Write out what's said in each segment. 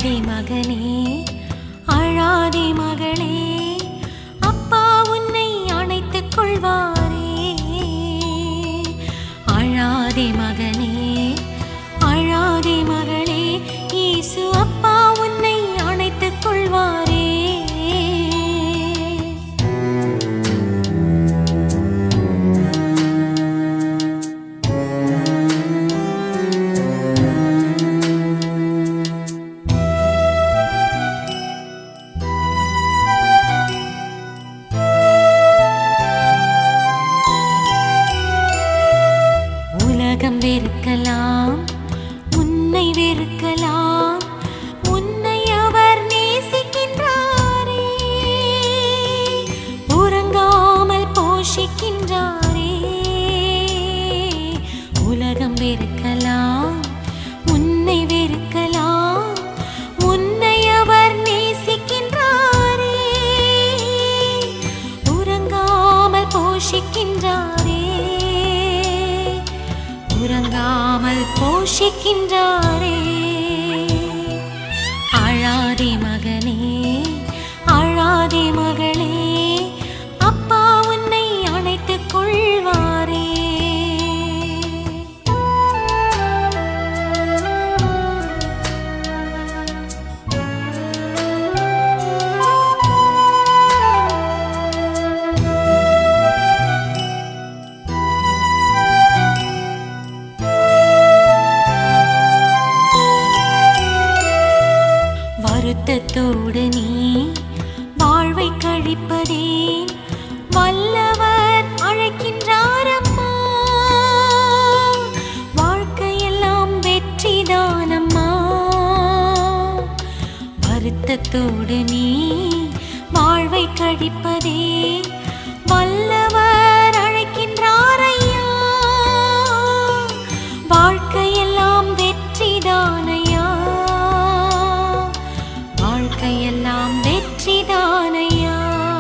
அழாதே மகனே அழாதே மகளே அப்பா உன்னை அணைத்துக் கொள்வாரே அழாதே மகனே அழாதே மகளே இயேசு அப்பா உன்னை அணைத்துக் கொள்வாரே உலகம் வெறுக்கலாம் உன்னை வெறுக்கலாம் உன்னை அவர் நேசிக்கின்றாரே உறங்காமல் போஷிக்கின்றாரே உலகம் வெறுக்கலாம் உன்னை வெறுக்கலாம் உன்னை அவர் நேசிக்கின்றாரே உறங்காமல் போஷிக்கின்றாரே உறங்காமல் போஷிக்கின்றாரே அழாதே மகனே அழாதே மகளே அப்பா உன்னை அணைத்துக் கொள்வாரே வருத்தத்தோடு நீ வாழ்வை கழிப்பதே வல்லவர் அழைக்கின்றாரம்மா வாழ்க்கையெல்லாம் வெற்றிதானம்மா வருத்தத்தோடு நீ வாழ்வை கழிப்பதே வல்லவர் அழைக்கின்றாரையா வாழ்க்கையெல்லாம் வெற்றிதானையா வாழ்க்கையெல்லாம் வெற்றிதானையா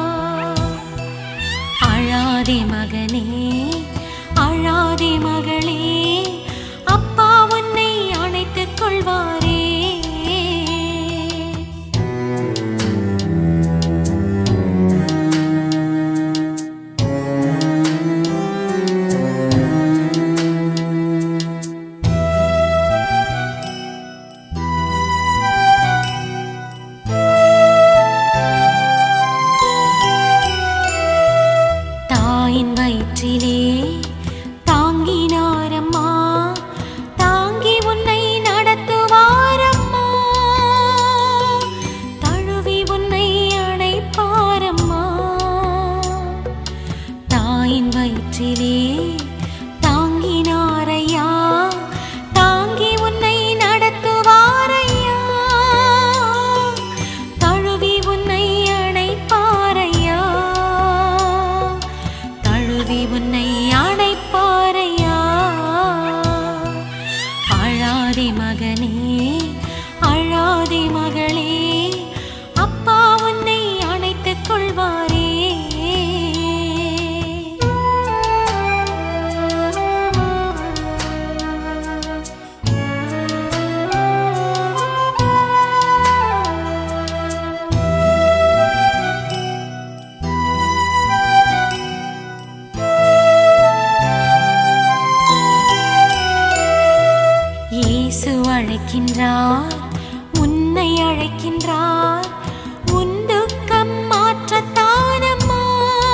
அழாதே மகனே அழாதே மகளே அப்பா உன்னை அணைத்துக் கொள்வாரே தாயின் வயிற்றிலே தாங்கினாரம்மா தாங்கி உன்னை நடத்துவாரம்மா தழுவி உன்னை அணைப்பாரம்மா தாயின் வயிற்றிலே தாங்கினாரையா தாங்கி உன்னை நடத்துவாரையா தழுவி உன்னை அணைப்பாரையா தழுவி உன்னை அணைப்பாரையா அழாதே மகனே அழாதே மகளே அப்பா உன்னை அணைத்துக் கொள்வாரே இயேசு அழைக்கின்றார் உன்னை அழைக்கின்றார் உன் துக்கம் மாற்றத்தானம்மா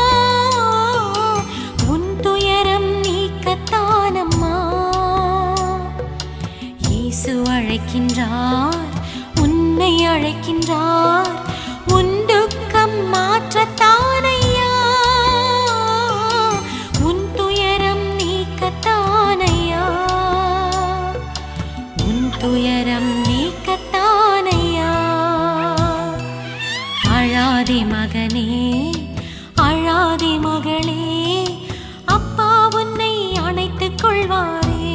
உன் துயரம் நீக்கத்தானம்மா இயேசு அழைக்கின்றார் உன்னை அழைக்கின்றார் உன் துக்கம் மாற்றத்தானையா உன் துயரம் நீக்கத்தானையா உன் துயரம் நீக்கத்தானையா அழாதே மகனே அழாதே மகளே அப்பா உன்னை அணைத்துக் கொள்வாரே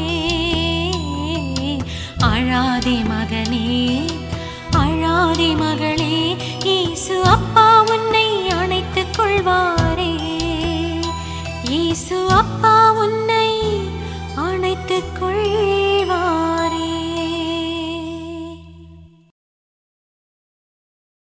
அழாதே மகனே அழாதே மகளே இயேசு அப்பா உன்னை அணைத்துக் கொள்வாரே இயேசு அப்பா உன்னை அணைத்துக் கொள்வாரே